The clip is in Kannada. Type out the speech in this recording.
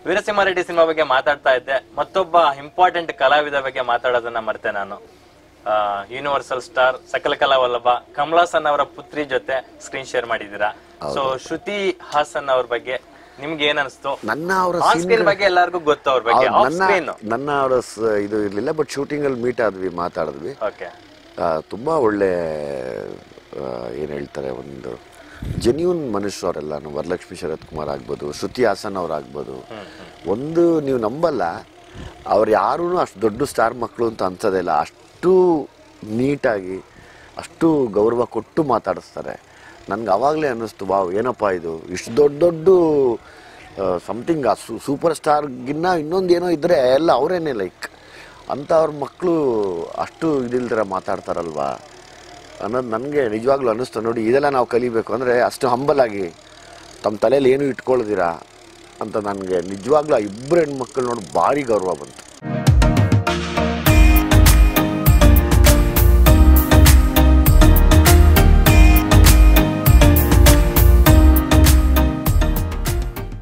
ವೀರಸಿಂಹ ರೆಡ್ಡಿ ಸಿನಿಮಾ ಬಗ್ಗೆ ಮಾತಾಡ್ತಾ ಇದ್ದೆ ಮತ್ತೊಬ್ಬ ಇಂಪಾರ್ಟೆಂಟ್ ಕಲಾವಿದ ಬಗ್ಗೆ ಮಾತಾಡೋದನ್ನ ಮರ್ತೆ ನಾನು ಯೂನಿವರ್ಸಲ್ ಸ್ಟಾರ್ ಸಕಲ ಕಲಾ ವಲ್ಲಭ ಕಮಲಾಸನ್ ಅವರ ಪುತ್ರಿ ಜೊತೆ ಸ್ಕ್ರೀನ್ ಶೇರ್ ಮಾಡಿದ್ದೀರಾ ಸೊ ಶ್ರುತಿ ಹಾಸನ್ ಅವ್ರ ಬಗ್ಗೆ ನಿಮ್ಗೆ ಏನ್ ಅನ್ಸ್ತು ನನ್ನ ಅವರ ಆನ್ ಸ್ಕ್ರೀನ್ ಬಗ್ಗೆ ಎಲ್ಲಾರ್ಗೂ ಗೊತ್ತು ಅವ್ರ ಬಗ್ಗೆ ಆಫ್ ನನ್ನ ಸ್ಕ್ರೀನ್ ನನ್ನ ಅವರ ಸ- ಇದು ಇರಲಿಲ್ಲ ಬಟ್ ಶೂಟಿಂಗಲ್ಲಿ ಮೀಟ್ ಆದ್ವಿ ಮಾತಾಡಿದ್ವಿ ಓಕೆ ಆ, ತುಂಬ ಒಳ್ಳೆ ಏನು ಹೇಳ್ತಾರೆ ಒಂದು ಜೆನ್ಯೂನ್ ಮನುಷ್ಯರು ಅವರೆಲ್ಲ ವರಲಕ್ಷ್ಮಿ ಶರತ್ ಕುಮಾರ್ ಆಗ್ಬೋದು ಶ್ರುತಿ ಹಾಸನ್ ಅವ್ರಾಗ್ಬೋದು ಒಂದು ನೀವು ನಂಬಲ್ಲ ಅವ್ರು ಯಾರೂ ಅಷ್ಟು ದೊಡ್ಡ ಸ್ಟಾರ್ ಮಕ್ಕಳು ಅಂತ ಅನ್ಸೋದೇ ಇಲ್ಲ ಅಷ್ಟು ನೀಟಾಗಿ ಅಷ್ಟು ಗೌರವ ಕೊಟ್ಟು ಮಾತಾಡಿಸ್ತಾರೆ ನನ್ಗೆ ಅವಾಗಲೇ ಅನ್ನಿಸ್ತು ವಾವ್ ಏನಪ್ಪ ಇದು ಇಷ್ಟು ದೊಡ್ಡ ದೊಡ್ಡ ಸಮಥಿಂಗ್ ಸೂಪರ್ ಸ್ಟಾರ್ಗಿನ್ನ ಇನ್ನೊಂದು ಏನೋ ಇದ್ದರೆ ಎಲ್ಲ ಅವರೇನೆ ಲೈಕ್ ಅಂಥವ್ರ ಮಕ್ಕಳು ಅಷ್ಟು ಇದಿಲ್ದಿರ ಮಾತಾಡ್ತಾರಲ್ವಾ ಅನ್ನೋದು ನನಗೆ ನಿಜವಾಗ್ಲೂ ಅನ್ನಿಸ್ತು ನೋಡಿ ಇದೆಲ್ಲ ನಾವು ಕಲಿಬೇಕು ಅಂದರೆ ಅಷ್ಟು ಹಂಬಲ್ ಆಗಿ ತಮ್ಮ ತಲೆಯಲ್ಲಿ ಏನು ಇಟ್ಕೊಳ್ದಿರಾ ಅಂತ ನನಗೆ ನಿಜವಾಗ್ಲೂ ಆ ಇಬ್ಬರು ಹೆಣ್ಮಕ್ಳು ನೋಡಿ ಭಾರಿ ಗೌರವ ಬಂತು